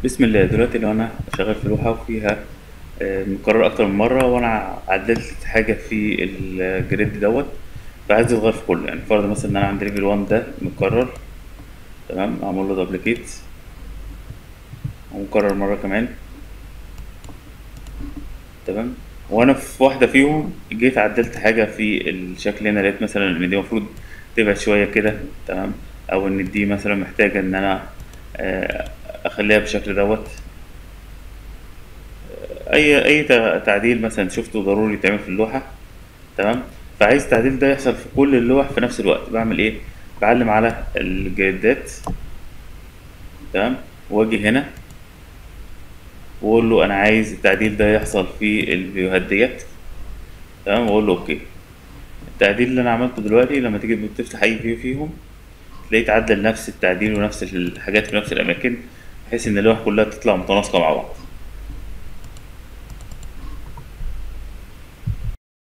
بسم الله دلوقتي لو انا شغال في لوحة وفيها آه، مكرر اكتر من مرة وانا عدلت حاجة في الجريد دوت فعايز يتغير في كله يعني فرض مثلا ان انا عندي ليفل 1 ده متكرر تمام اعمل له دبليكيت ومكرر مرة كمان تمام وانا في واحدة فيهم جيت عدلت حاجة في الشكل هنا لقيت مثلا ان دي المفروض تبعد شوية كده تمام او ان دي مثلا محتاجة ان انا آه، اخليها بالشكل دوت اي اي تع- تعديل مثلا شفته ضروري يتعمل في اللوحه تمام فعايز التعديل ده يحصل في كل اللوح في نفس الوقت بعمل ايه بعلم على الجريدات تمام واجي هنا واقول له انا عايز التعديل ده يحصل في الفيوهات ديت تمام واقول له اوكي التعديل اللي انا عملته دلوقتي لما تيجي تفتح اي فيو فيهم تلاقيه تعدل نفس التعديل ونفس الحاجات في نفس الاماكن بحيث ان اللوح كلها تطلع متناسقه مع بعض